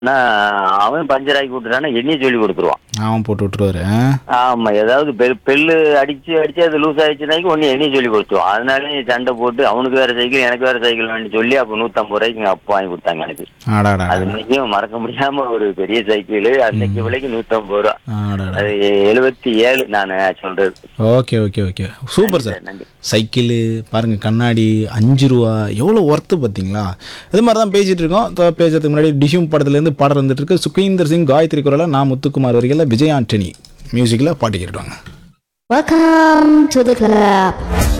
அவன் பஞ்சர் ஆக்கி விட்டுட்டானா என்னைய சொல்லி கொடுத்துருவான் அவன் போட்டு விட்டுருவாரு ஆ? ஆமா ஏதாவது பெல் பெல்லு அடிச்சு அடிச்சு அது லூஸ் ஆயிடுச்சுனாக்கி ஒன்னு என்னைய சொல்லி கொடுத்துருவான் அதனால சண்டை போட்டு அவனுக்கு வேற சைக்கிள் எனக்கு வேற சைக்கிள் வேணும்னு சொல்லி அப்ப நூத்தம்பது ரூபாய்க்கு எங்க அப்பா வாங்கி கொடுத்தாங்க எனக்கு ஆடாடா அது இன்னைக்கும் மறக்க முடியாம ஒரு பெரிய சைக்கிள் அன்னைக்கு விலைக்கு நூத்தம்பது ரூபா ஆடாடா அது எழுபத்தி ஏழு நான் சொல்றது okay okay okay super sir நன்றி சைக்கிளு பாருங்க கண்ணாடி அஞ்சு ரூபா எவ்வளோ ஒர்த்து பார்த்தீங்களா இது மாதிரி தான் பேசிட்டு இருக்கோம் தொ- பேசுறதுக்கு முன்னாடி டிஷ்யூம் படத்துலேருந்து பாடம் வந்துட்டு இருக்கு சுகீந்தர் சிங் காயத்ரி குரலா நான் முத்துக்குமார் வரிகளில் விஜய் ஆண்டனி மியூசிக்கில் பாட்டு கேட்டுவாங்க Welcome to the club.